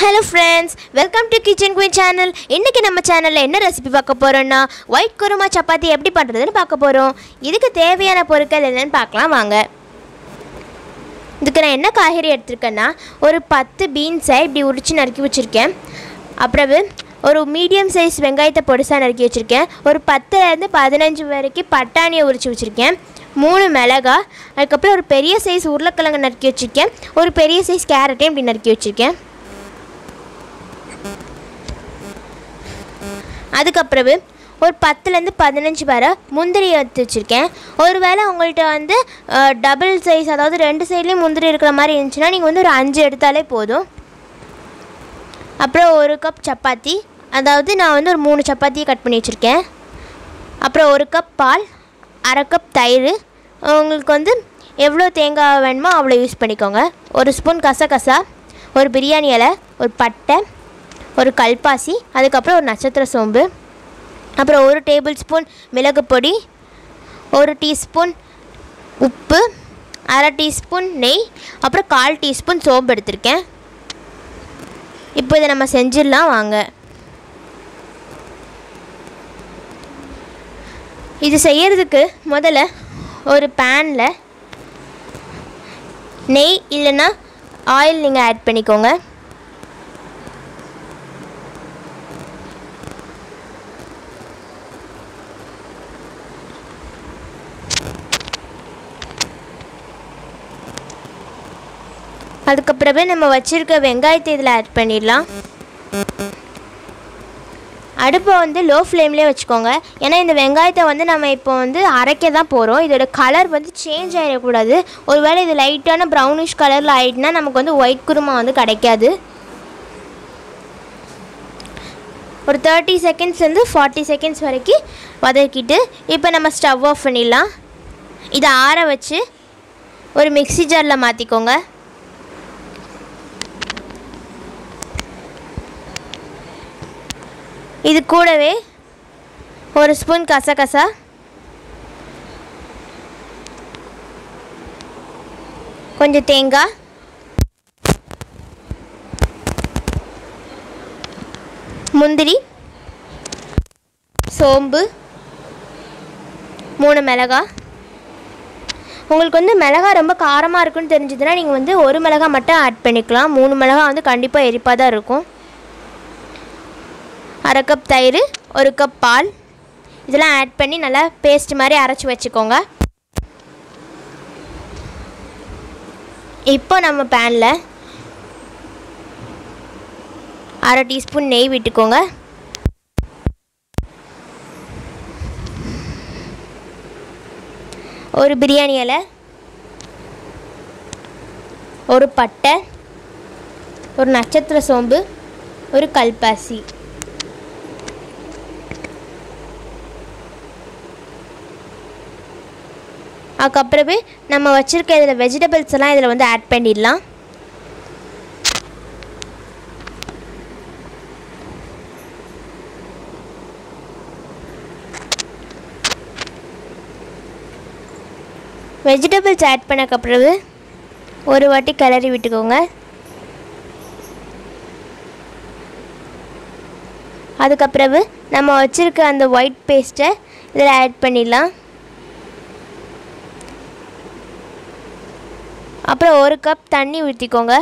hello friends welcome to kitchen queen channel இன்றைக்கி நம்ம சேனலில் என்ன ரெசிபி பார்க்க போகிறோன்னா ஒயிட் குருமா சப்பாத்தி எப்படி பண்ணுறதுன்னு பார்க்க போகிறோம் இதுக்கு தேவையான பொருட்கள் என்னென்னு பார்க்கலாம் வாங்க இதுக்கு நான் என்ன காய்கறி எடுத்திருக்கேன்னா ஒரு பத்து பீன்ஸை இப்படி உரித்து நறுக்கி வச்சுருக்கேன் அப்புறம் ஒரு மீடியம் சைஸ் வெங்காயத்தை பொடிசாக நறுக்கி வச்சுருக்கேன் ஒரு பத்துலேருந்து பதினஞ்சு வரைக்கும் பட்டாணியை உரித்து வச்சுருக்கேன் மூணு மிளகா அதுக்கப்புறம் ஒரு பெரிய சைஸ் உருளைக்கிழங்கு நறுக்கி வச்சுருக்கேன் ஒரு பெரிய சைஸ் கேரட்டையும் இப்படி நறுக்கி வச்சுருக்கேன் அதுக்கப்புறவு ஒரு பத்துலேருந்து பதினஞ்சு வரை முந்திரி எடுத்து வச்சுருக்கேன் ஒருவேளை உங்கள்கிட்ட வந்து டபுள் சைஸ் அதாவது ரெண்டு சைட்லேயும் முந்திரி இருக்கிற மாதிரி இருந்துச்சுன்னா நீங்கள் வந்து ஒரு அஞ்சு எடுத்தாலே போதும் அப்புறம் ஒரு கப் சப்பாத்தி அதாவது நான் வந்து ஒரு மூணு சப்பாத்தியை கட் பண்ணி வச்சுருக்கேன் அப்புறம் ஒரு கப் பால் அரை கப் தயிர் உங்களுக்கு வந்து எவ்வளோ தேங்காய் வேணுமோ அவ்வளோ யூஸ் பண்ணிக்கோங்க ஒரு ஸ்பூன் கசகசா ஒரு பிரியாணி இலை ஒரு பட்டை ஒரு கல்பாசி அதுக்கப்புறம் ஒரு நட்சத்திர சோம்பு அப்புறம் ஒரு டேபிள் ஸ்பூன் மிளகு பொடி ஒரு டீஸ்பூன் உப்பு அரை டீஸ்பூன் நெய் அப்புறம் கால் டீஸ்பூன் சோம்பு எடுத்திருக்கேன் இப்போ இதை நம்ம செஞ்சிடலாம் வாங்க இது செய்யறதுக்கு முதல்ல ஒரு பேனில் நெய் இல்லைன்னா ஆயில் நீங்கள் ஆட் பண்ணிக்கோங்க அதுக்கப்புறமே நம்ம வச்சுருக்க வெங்காயத்தை இதில் ஆட் பண்ணிடலாம் அடுப்பை வந்து லோ ஃப்ளேம்லேயே வச்சுக்கோங்க ஏன்னா இந்த வெங்காயத்தை வந்து நம்ம இப்போ வந்து அரைக்க தான் போகிறோம் இதோட கலர் வந்து சேஞ்ச் ஆகிடக்கூடாது ஒருவேளை இது லைட்டான ப்ரௌனிஷ் கலரில் ஆகிட்டுனா நமக்கு வந்து ஒயிட் குருமா வந்து கிடைக்காது ஒரு தேர்ட்டி செகண்ட்ஸ்லேருந்து ஃபார்ட்டி செகண்ட்ஸ் வரைக்கும் வதக்கிட்டு இப்போ நம்ம ஸ்டவ் ஆஃப் பண்ணிடலாம் இதை ஆற வச்சு ஒரு மிக்ஸி ஜாரில் மாற்றிக்கோங்க இது கூடவே ஒரு ஸ்பூன் கசகசா கொஞ்சம் தேங்காய் முந்திரி சோம்பு மூணு மிளகாய் உங்களுக்கு வந்து மிளகா ரொம்ப காரமாக இருக்குன்னு தெரிஞ்சதுன்னா நீங்கள் வந்து ஒரு மிளகா மட்டும் ஆட் பண்ணிக்கலாம் மூணு மிளகா வந்து கண்டிப்பாக எரிப்பாக தான் இருக்கும் அரை கப் தயிர் ஒரு கப் பால் இதெல்லாம் ஆட் பண்ணி நல்லா பேஸ்ட் மாதிரி அரைச்சி வச்சுக்கோங்க இப்போ நம்ம பேனில் அரை டீஸ்பூன் நெய் விட்டுக்கோங்க ஒரு பிரியாணி இலை ஒரு பட்டை ஒரு நட்சத்திர சோம்பு ஒரு கல்பாசி அதுக்கப்புறமே நம்ம வச்சுருக்க இதில் வெஜிடபிள்ஸ் எல்லாம் இதில் வந்து ஆட் பண்ணிடலாம் வெஜிடபிள்ஸ் ஆட் பண்ணக்கப்புறவு ஒரு வாட்டி கிளறி விட்டுக்கோங்க அதுக்கப்புறவு நம்ம வச்சுருக்க அந்த ஒயிட் பேஸ்ட்டை இதில் ஆட் பண்ணிடலாம் அப்புறம் ஒரு கப் தண்ணி ஊற்றிக்கோங்க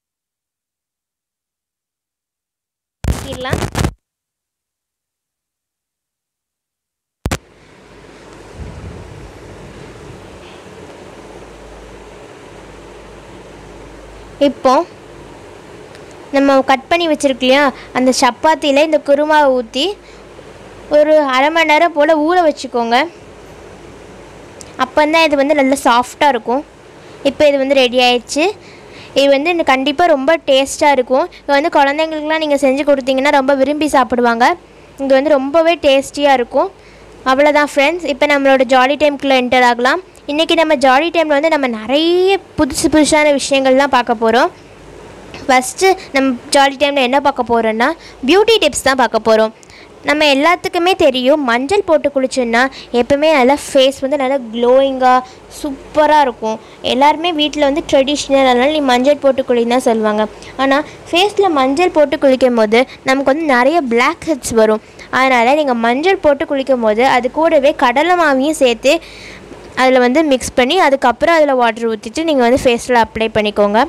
ஊற்றிடலாம் இப்போ நம்ம கட் பண்ணி வச்சிருக்கு இல்லையா அந்த சப்பாத்தியில் இந்த குருமாவை ஊற்றி ஒரு அரை மணி நேரம் போல் ஊற வச்சுக்கோங்க அப்போ தான் இது வந்து நல்லா சாஃப்டாக இருக்கும் இப்போ இது வந்து ரெடி ஆயிடுச்சு இது வந்து எனக்கு கண்டிப்பாக ரொம்ப டேஸ்ட்டாக இருக்கும் இது வந்து குழந்தைங்களுக்குலாம் நீங்கள் செஞ்சு கொடுத்தீங்கன்னா ரொம்ப விரும்பி சாப்பிடுவாங்க இது வந்து ரொம்பவே டேஸ்டியாக இருக்கும் அவ்வளோதான் ஃப்ரெண்ட்ஸ் இப்போ நம்மளோட ஜாலி டைம்குள்ளே என்டர் ஆகலாம் இன்றைக்கி நம்ம ஜாலி டைமில் வந்து நம்ம நிறைய புதுசு புதுசான விஷயங்கள்லாம் பார்க்க போகிறோம் ஃபஸ்ட்டு நம்ம ஜாலி டைமில் என்ன பார்க்க போகிறோன்னா பியூட்டி டிப்ஸ் தான் பார்க்க போகிறோம் நம்ம எல்லாத்துக்குமே தெரியும் மஞ்சள் போட்டு குளிச்சோன்னா எப்பவுமே நல்லா ஃபேஸ் வந்து நல்லா க்ளோயிங்காக சூப்பராக இருக்கும் எல்லாருமே வீட்டில் வந்து ட்ரெடிஷ்னல் அதனால் நீ மஞ்சள் போட்டு குளின்னு தான் சொல்லுவாங்க ஆனால் ஃபேஸில் மஞ்சள் போட்டு குளிக்கும் போது நமக்கு வந்து நிறைய பிளாக் ஹெட்ஸ் வரும் அதனால் நீங்கள் மஞ்சள் போட்டு குளிக்கும் போது அது கூடவே கடலை மாவையும் சேர்த்து அதில் வந்து மிக்ஸ் பண்ணி அதுக்கப்புறம் அதில் வாட்டர் ஊற்றிட்டு நீங்கள் வந்து ஃபேஸில் அப்ளை பண்ணிக்கோங்க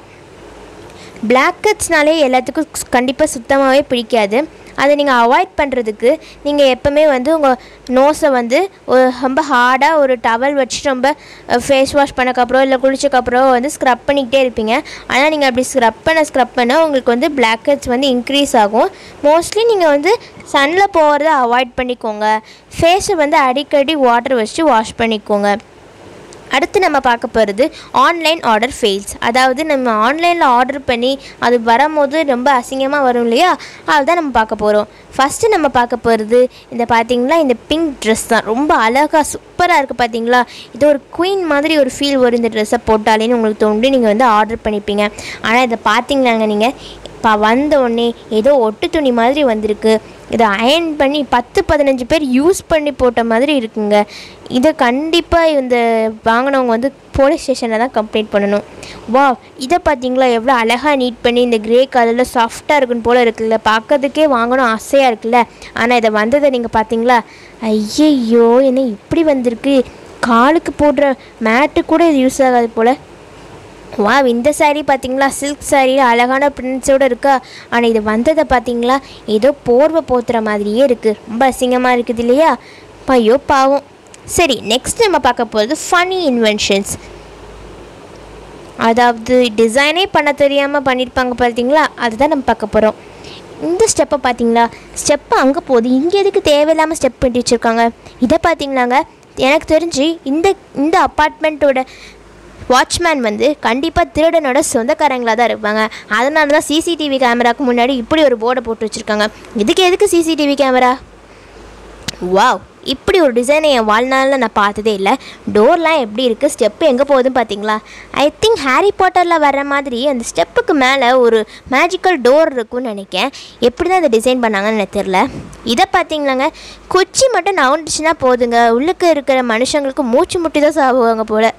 பிளாக் ஹெட்ஸ்னாலே எல்லாத்துக்கும் கண்டிப்பாக சுத்தமாகவே பிடிக்காது அதை நீங்கள் அவாய்ட் பண்ணுறதுக்கு நீங்கள் எப்போவுமே வந்து உங்கள் நோஸை வந்து ஒரு ரொம்ப ஹார்டாக ஒரு டவல் வச்சு ரொம்ப ஃபேஸ் வாஷ் பண்ணக்கப்புறம் இல்லை குளிச்சக்கப்புறம் வந்து ஸ்க்ரப் பண்ணிக்கிட்டே இருப்பீங்க ஆனால் நீங்கள் அப்படி ஸ்க்ரப் பண்ண ஸ்க்ரப் பண்ண உங்களுக்கு வந்து பிளாக் ஹெட்ஸ் வந்து இன்க்ரீஸ் ஆகும் மோஸ்ட்லி நீங்கள் வந்து சன்னில் போகிறத அவாய்ட் பண்ணிக்கோங்க ஃபேஸை வந்து அடிக்கடி வாட்டர் வச்சு வாஷ் பண்ணிக்கோங்க அடுத்து நம்ம பார்க்க போகிறது ஆன்லைன் ஆர்டர் ஃபெயில்ஸ் அதாவது நம்ம ஆன்லைனில் ஆர்டர் பண்ணி அது வரும்போது ரொம்ப அசிங்கமாக வரும் இல்லையா அதுதான் நம்ம பார்க்க போகிறோம் ஃபஸ்ட்டு நம்ம பார்க்க போகிறது இந்த பார்த்தீங்களா இந்த பிங்க் ட்ரெஸ் தான் ரொம்ப அழகாக சூப்பராக இருக்குது பார்த்தீங்களா இது ஒரு குயின் மாதிரி ஒரு ஃபீல் வரும் இந்த ட்ரெஸ்ஸை போட்டாலேன்னு உங்களுக்கு தோண்டி நீங்கள் வந்து ஆர்டர் பண்ணிப்பீங்க ஆனால் இதை பார்த்தீங்களாங்க நீங்கள் இப்போ வந்த உடனே ஏதோ ஒட்டு துணி மாதிரி வந்திருக்கு இதை அயன் பண்ணி பத்து பதினஞ்சு பேர் யூஸ் பண்ணி போட்ட மாதிரி இருக்குங்க இதை கண்டிப்பாக இந்த வாங்கினவங்க வந்து போலீஸ் ஸ்டேஷனில் தான் கம்ப்ளைண்ட் பண்ணணும் வா இதை பார்த்தீங்களா எவ்வளோ அழகாக நீட் பண்ணி இந்த கிரே கலரில் சாஃப்டாக இருக்குன்னு போல் இருக்குல்ல பார்க்கறதுக்கே வாங்கணும் ஆசையாக இருக்குல்ல ஆனால் இதை வந்ததை நீங்கள் பார்த்தீங்களா ஐயையோ என்ன இப்படி வந்திருக்கு காலுக்கு போடுற மேட்டு கூட இது யூஸ் ஆகாது போல் வா இந்த saree பார்த்தீங்களா சில்க் சாரியில் அழகான பிரிண்ட்ஸோடு இருக்கா ஆனால் இது வந்ததை பார்த்தீங்களா ஏதோ போர்வை போத்துற மாதிரியே இருக்குது ரொம்ப அசிங்கமாக இருக்குது இல்லையா ஐயோ பாவம் சரி நெக்ஸ்ட் நம்ம பார்க்க போகிறது ஃபனி இன்வென்ஷன்ஸ் அதாவது டிசைனே பண்ண தெரியாமல் பண்ணியிருப்பாங்க பார்த்தீங்களா அதுதான் நம்ம பார்க்க போகிறோம் இந்த ஸ்டெப்பை பார்த்தீங்களா ஸ்டெப்பு அங்கே போகுது இங்கே எதுக்கு தேவையில்லாமல் ஸ்டெப் பண்ணி வச்சுருக்காங்க இதை பார்த்தீங்களாங்க எனக்கு தெரிஞ்சு இந்த இந்த அப்பார்ட்மெண்ட்டோட வாட்ச்மேன் வந்து கண்டிப்பாக திருடனோட சொந்தக்காரங்களாக தான் இருப்பாங்க அதனால தான் சிசிடிவி கேமராக்கு முன்னாடி இப்படி ஒரு போர்டை போட்டு வச்சுருக்காங்க இதுக்கு எதுக்கு சிசிடிவி கேமரா வாவ் இப்படி ஒரு டிசைனை என் வாழ்நாளில் நான் பார்த்ததே இல்லை டோர்லாம் எப்படி இருக்குது ஸ்டெப்பு எங்கே போகுதுன்னு பார்த்தீங்களா ஐ திங்க் ஹாரி பாட்டரில் வர்ற மாதிரி அந்த ஸ்டெப்புக்கு மேலே ஒரு மேஜிக்கல் டோர் இருக்கும்னு நினைக்கிறேன் எப்படி தான் இதை டிசைன் பண்ணாங்கன்னு எனக்கு தெரில இதை பார்த்தீங்களாங்க குச்சி மட்டும் நவுண்டுச்சுன்னா போதுங்க உள்ளுக்கு இருக்கிற மனுஷங்களுக்கு மூச்சு முட்டி தான் சாவுவாங்க போல்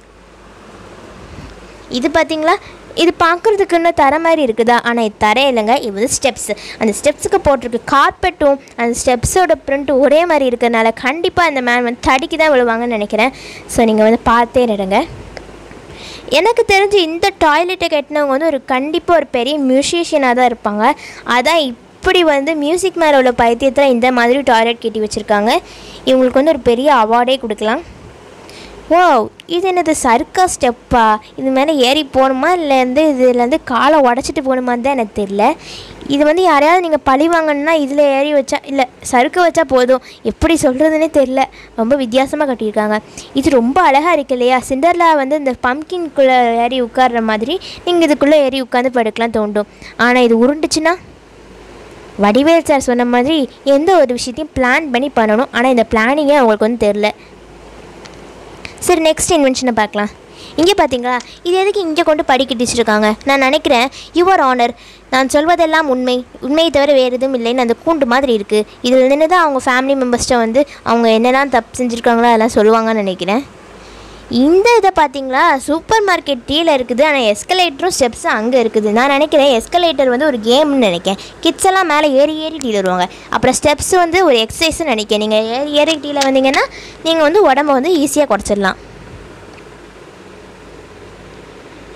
இது பார்த்தீங்களா இது பார்க்குறதுக்கு இன்னும் தர மாதிரி இருக்குதா ஆனால் இது தர இல்லைங்க இது வந்து ஸ்டெப்ஸ் அந்த ஸ்டெப்ஸுக்கு போட்டிருக்கு கார்பெட்டும் அந்த ஸ்டெப்ஸோட பிரிண்ட்டும் ஒரே மாதிரி இருக்கிறதுனால கண்டிப்பாக அந்த மேம் வந்து தடிக்கு தான் விழுவாங்கன்னு நினைக்கிறேன் ஸோ நீங்கள் வந்து பார்த்தே நடுங்க எனக்கு தெரிஞ்சு இந்த டாய்லெட்டை கட்டினவங்க வந்து ஒரு கண்டிப்பாக ஒரு பெரிய மியூசிஷியனாக தான் இருப்பாங்க அதான் இப்படி வந்து மியூசிக் மேலே உள்ள பைத்தியத்தில் இந்த மாதிரி டாய்லெட் கட்டி வச்சுருக்காங்க இவங்களுக்கு வந்து ஒரு பெரிய அவார்டே கொடுக்கலாம் ஓ இது என்னது சர்க்கா ஸ்டெப்பா இது மேலே ஏறி போகணுமா இல்லை வந்து இதுலேருந்து காலை உடச்சிட்டு போகணுமான்னு தான் எனக்கு தெரியல இது வந்து யாரையாவது நீங்கள் பழி வாங்கணுன்னா இதில் ஏறி வச்சா இல்லை சறுக்க வச்சா போதும் எப்படி சொல்கிறதுனே தெரில ரொம்ப வித்தியாசமாக கட்டியிருக்காங்க இது ரொம்ப அழகாக இருக்கு இல்லையா சிண்டர்லா வந்து இந்த பம்கின்குள்ளே ஏறி உட்கார்ற மாதிரி நீங்கள் இதுக்குள்ளே ஏறி உட்காந்து படுக்கலாம் தோண்டும் ஆனால் இது உருண்டுச்சுன்னா வடிவேல் சார் சொன்ன மாதிரி எந்த ஒரு விஷயத்தையும் பிளான் பண்ணி பண்ணணும் ஆனால் இந்த பிளானிங்கே அவங்களுக்கு வந்து தெரில சரி நெக்ஸ்ட் இன்வென்ஷனை பார்க்கலாம் இங்கே பார்த்தீங்களா இது எதுக்கு இங்கே கொண்டு படிக்கட்டு வச்சுருக்காங்க நான் நினைக்கிறேன் யுவர் ஆனர் நான் சொல்வதெல்லாம் உண்மை உண்மையை தவிர வேறு எதுவும் இல்லைன்னு அந்த கூண்டு மாதிரி இருக்குது இதில் நின்று தான் அவங்க ஃபேமிலி மெம்பர்ஸ்ட்ட வந்து அவங்க என்னெல்லாம் தப்பு செஞ்சுருக்காங்களோ அதெல்லாம் சொல்லுவாங்கன்னு நினைக்கிறேன் இந்த இதை பார்த்தீங்களா சூப்பர் மார்க்கெட் டீல இருக்குது ஆனால் எஸ்கலேட்டரும் ஸ்டெப்ஸும் அங்கே இருக்குது நான் நினைக்கிறேன் எஸ்கலேட்டர் வந்து ஒரு கேம்னு நினைக்கிறேன் கிட்ஸ் எல்லாம் மேலே ஏறி ஏறி டீல வருவாங்க அப்புறம் ஸ்டெப்ஸ் வந்து ஒரு எக்ஸசைஸ்னு நினைக்கிறேன் நீங்கள் ஏறி ஏறி டீல வந்தீங்கன்னா நீங்கள் வந்து உடம்ப வந்து ஈஸியாக குறைச்சிடலாம்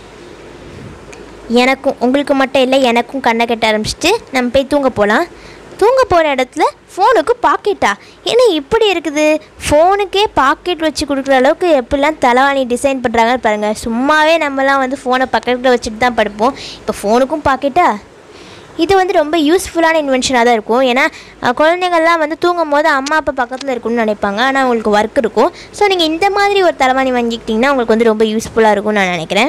எனக்கும் உங்களுக்கு மட்டும் இல்லை எனக்கும் கண்ணை கட்ட ஆரம்பிச்சிட்டு நம்ம போய் தூங்க போகலாம் தூங்க போகிற இடத்துல ஃபோனுக்கு பாக்கெட்டா என்ன இப்படி இருக்குது ஃபோனுக்கே பாக்கெட் வச்சு கொடுக்குற அளவுக்கு எப்படிலாம் தலைவாணி டிசைன் பண்ணுறாங்கன்னு பாருங்கள் சும்மாவே நம்மலாம் வந்து ஃபோனை பக்கத்தில் வச்சுட்டு தான் படுப்போம் இப்போ ஃபோனுக்கும் பாக்கெட்டா இது வந்து ரொம்ப யூஸ்ஃபுல்லான இன்வென்ஷனாக தான் இருக்கும் ஏன்னா அஹ், குழந்தைங்கள்லாம் வந்து தூங்கும் போது அம்மா அப்பா பக்கத்தில் இருக்கும்னு நினைப்பாங்க ஆனால் அவங்களுக்கு ஒர்க் இருக்கும் ஸோ நீங்கள் இந்த மாதிரி ஒரு தலைவாணி வாங்கிக்கிட்டிங்கன்னா உங்களுக்கு வந்து ரொம்ப யூஸ்ஃபுல்லாக இருக்கும்னு நான் நினைக்கிறேன்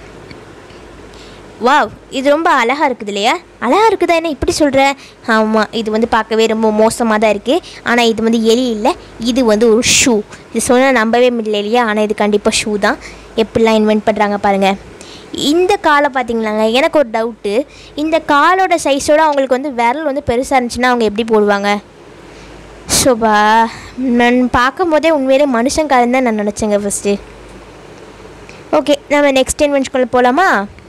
வாவ் இது ரொம்ப அழகாக இருக்குது இல்லையா அழகாக இருக்குதா என்ன இப்படி சொல்கிற ஆமாம் இது வந்து பார்க்கவே ரொம்ப மோசமாக தான் இருக்குது ஆனால் இது வந்து எலி இல்லை இது வந்து ஒரு ஷூ இது சொன்னால் நம்பவே முடியல இல்லையா ஆனால் இது கண்டிப்பாக ஷூ தான் எப்படிலாம் இன்வென்ட் பண்ணுறாங்க பாருங்கள் இந்த காலை பார்த்தீங்களாங்க எனக்கு ஒரு டவுட்டு இந்த காலோட சைஸோட அவங்களுக்கு வந்து விரல் வந்து பெருசாக இருந்துச்சுன்னா அவங்க எப்படி போடுவாங்க ஷோபா நான் பார்க்கும் போதே உண்மையிலே மனுஷன் காலம் தான் நான் நினச்சேங்க ஃபஸ்ட்டு ஓகே நம்ம நெக்ஸ்ட் இன்வென்ஷனுக்குள்ள போகலாமா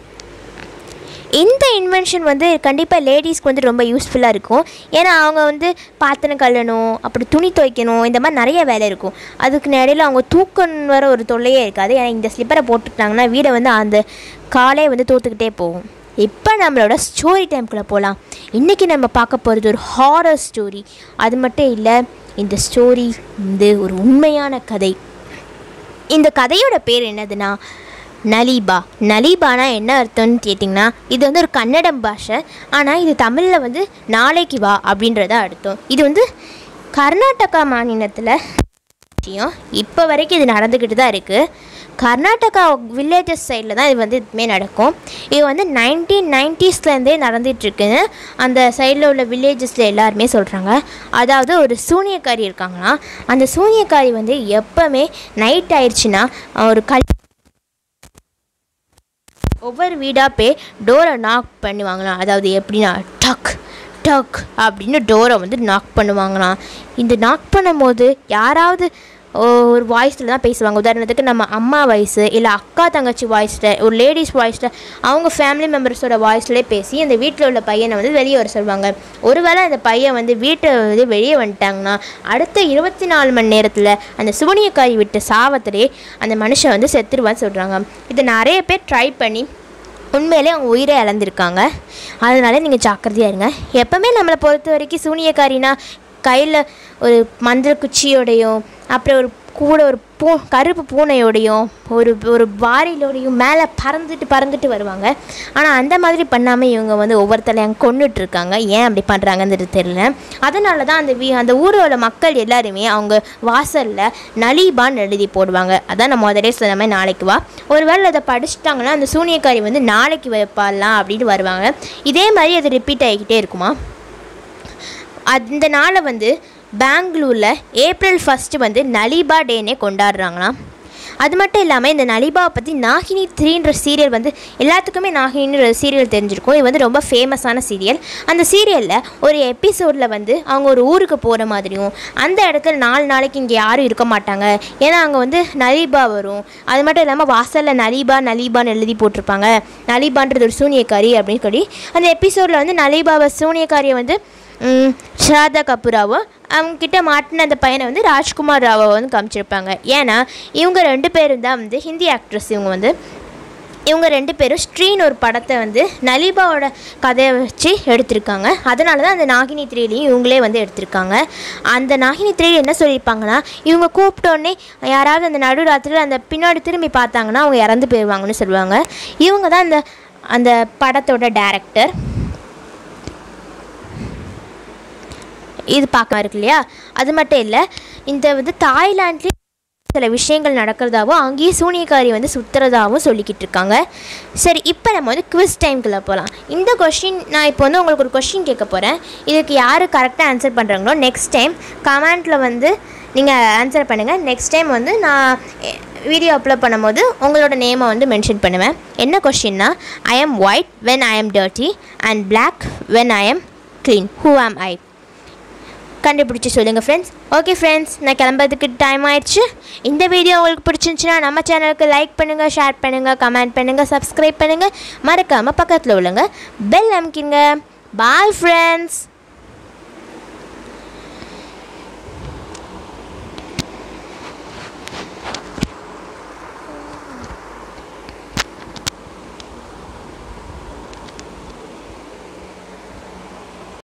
இந்த இன்வென்ஷன் வந்து கண்டிப்பாக லேடிஸ்க்கு வந்து ரொம்ப யூஸ்ஃபுல்லாக இருக்கும் ஏன்னா அவங்க வந்து பாத்திரம் கழுவணும் அப்படி துணி துவைக்கணும் இந்த மாதிரி நிறைய வேலை இருக்கும் அதுக்கு இடையில அவங்க தூக்கம் வர ஒரு தொல்லையே இருக்காது ஏன்னா இந்த ஸ்லிப்பரை போட்டுட்டாங்கன்னா வீடை வந்து அந்த காலே வந்து தூத்துக்கிட்டே போகும் இப்போ நம்மளோட ஸ்டோரி டைம்குள்ளே போகலாம் இன்றைக்கி நம்ம பார்க்க போகிறது ஒரு ஹாரர் ஸ்டோரி அது மட்டும் இல்லை இந்த ஸ்டோரி வந்து ஒரு உண்மையான கதை இந்த கதையோட பேர் என்னதுன்னா நலீபா நலீபானா என்ன அர்த்தம்னு கேட்டிங்கன்னா இது வந்து ஒரு கன்னடம் பாஷை ஆனால் இது தமிழில் வந்து நாளைக்கு வா அப்படின்றத அர்த்தம் இது வந்து கர்நாடகா மாநிலத்தில் விஷயம் இப்போ வரைக்கும் இது நடந்துக்கிட்டு தான் இருக்குது கர்நாடகா வில்லேஜஸ் சைடில் தான் இது வந்து இதுமே நடக்கும் இது வந்து நைன்டீன் நைன்டிஸ்லேருந்தே நடந்துகிட்ருக்குன்னு அந்த சைடில் உள்ள வில்லேஜஸில் எல்லாருமே சொல்கிறாங்க அதாவது ஒரு சூனியக்காரி இருக்காங்கன்னா அந்த சூனியக்காரி வந்து எப்போவுமே நைட் ஆயிடுச்சுன்னா ஒரு கல் ஒவ்வொரு வீடாக போய் டோரை நாக் பண்ணுவாங்களாம் அதாவது எப்படின்னா டக் டக் அப்படின்னு டோரை வந்து நாக் பண்ணுவாங்களாம் இந்த நாக் பண்ணும்போது யாராவது ஓ- ஒரு வாய்ஸில் தான் பேசுவாங்க உதாரணத்துக்கு நம்ம அம்மா வாய்ஸு இல்லை அக்கா தங்கச்சி வாய்ஸில் ஒரு லேடிஸ் வாய்ஸில் அவங்க ஃபேமிலி மெம்பர்ஸோட வாய்ஸ்லேயே பேசி அந்த வீட்டில் உள்ள பையனை வந்து வெளியே வர சொல்லுவாங்க ஒருவேளை அந்த பையன் வந்து வீட்டை வந்து வெளியே வந்துட்டாங்கன்னா அடுத்த இருபத்தி நாலு மணி நேரத்தில் அந்த சுவனியக்காரி விட்ட சாவத்திலே அந்த மனுஷன் வந்து செத்துருவான்னு சொல்கிறாங்க இதை நிறைய பேர் ட்ரை பண்ணி உண்மையிலே அவங்க உயிரை இழந்திருக்காங்க அதனால நீங்கள் ஜாக்கிரதையாக இருங்க எப்போவுமே நம்மளை பொறுத்த வரைக்கும் சூனியக்காரினா கையில் ஒரு மஞ்சள் குச்சியோடையும் அப்புறம் ஒரு கூட ஒரு பூ கருப்பு பூனையோடையும் ஒரு ஒரு வாரிலோடையும் மேலே பறந்துட்டு பறந்துட்டு வருவாங்க ஆனால் அந்த மாதிரி பண்ணாமல் இவங்க வந்து ஒவ்வொருத்தரையும் கொண்டுட்டு இருக்காங்க ஏன் அப்படி பண்ணுறாங்கன்றது தெரியல அதனால தான் அந்த வீ அந்த ஊரோட மக்கள் எல்லாருமே அவங்க வாசலில் நலீபான்னு எழுதி போடுவாங்க அதான் நான் முதலே சொன்ன மாதிரி நாளைக்கு வா ஒருவேளை அதை படிச்சுட்டாங்கன்னா அந்த சூனியக்காரி வந்து நாளைக்கு வைப்பாடலாம் அப்படின்னு வருவாங்க இதே மாதிரி அது ரிப்பீட் ஆகிக்கிட்டே இருக்குமா அந்த நாளை வந்து பெங்களூரில் ஏப்ரல் ஃபஸ்ட்டு வந்து நலிபா டேனே கொண்டாடுறாங்களாம் அது மட்டும் இல்லாமல் இந்த நலிபாவை பற்றி நாகினி த்ரீன்ற சீரியல் வந்து எல்லாத்துக்குமே நாகினின்ற சீரியல் தெரிஞ்சிருக்கும் இது வந்து ரொம்ப ஃபேமஸான சீரியல் அந்த சீரியலில் ஒரு எபிசோடில் வந்து அவங்க ஒரு ஊருக்கு போகிற மாதிரியும் அந்த இடத்துல நாலு நாளைக்கு இங்கே யாரும் இருக்க மாட்டாங்க ஏன்னா அங்கே வந்து நலிபா வரும் அது மட்டும் இல்லாமல் வாசலில் நலிபா நலிபான்னு எழுதி போட்டிருப்பாங்க நலிபான்றது ஒரு சூனியக்காரி அப்படின்னு சொல்லி அந்த எபிசோடில் வந்து நலிபாவை சூனியக்காரியை வந்து ம், ஸ்ரதா கபூராவோ அவங்கக்கிட்ட மாட்டின அந்த பையனை வந்து ராஜ்குமார் ராவை வந்து காமிச்சிருப்பாங்க ஏன்னா இவங்க ரெண்டு பேரும் தான் வந்து ஹிந்தி ஆக்ட்ரஸ் இவங்க வந்து இவங்க ரெண்டு பேரும் ஸ்ட்ரீன் ஒரு படத்தை வந்து நலிபாவோட கதையை வச்சு எடுத்திருக்காங்க அதனால தான் அந்த நாகினி த்ரீலையும் இவங்களே வந்து எடுத்திருக்காங்க அந்த நாகினி த்ரீல என்ன சொல்லியிருப்பாங்கன்னா இவங்க கூப்பிட்டோடனே யாராவது அந்த நடுராத்திரியில் அந்த பின்னாடி திரும்பி பார்த்தாங்கன்னா அவங்க இறந்து போயிடுவாங்கன்னு சொல்லுவாங்க இவங்க தான் அந்த அந்த படத்தோட டேரக்டர் இது பார்க்க இருக்கு இல்லையா அது மட்டும் இல்லை இந்த வந்து தாய்லாண்ட்லேயும் சில விஷயங்கள் நடக்கிறதாவும் அங்கேயே சூனியக்காரி வந்து சுற்றுறதாவும் சொல்லிக்கிட்டு இருக்காங்க சரி இப்போ நம்ம வந்து குவிஸ் டைம்குள்ளே போகலாம் இந்த கொஷின் நான் இப்போ வந்து உங்களுக்கு ஒரு கொஷின் கேட்க போகிறேன் இதுக்கு யார் கரெக்டாக ஆன்சர் பண்ணுறாங்களோ நெக்ஸ்ட் டைம் கமெண்ட்டில் வந்து நீங்கள் ஆன்சர் பண்ணுங்கள் நெக்ஸ்ட் டைம் வந்து நான் வீடியோ அப்லோட் பண்ணும்போது உங்களோட நேமை வந்து மென்ஷன் பண்ணுவேன் என்ன கொஷின்னா I am white when I am dirty and black when I am clean who am I கண்டுபிடிச்சி சொல்லுங்கள் ஃப்ரெண்ட்ஸ் ஓகே ஃப்ரெண்ட்ஸ் நான் கிளம்புறதுக்கு டைம் ஆயிடுச்சு இந்த வீடியோ உங்களுக்கு பிடிச்சிருந்துச்சுன்னா நம்ம சேனலுக்கு லைக் பண்ணுங்கள் ஷேர் பண்ணுங்கள் கமெண்ட் பண்ணுங்கள் சப்ஸ்கிரைப் பண்ணுங்கள் மறக்காமல் பக்கத்தில் உள்ளங்க பெல் அமுக்கிங்க பாய் ஃப்ரெண்ட்ஸ்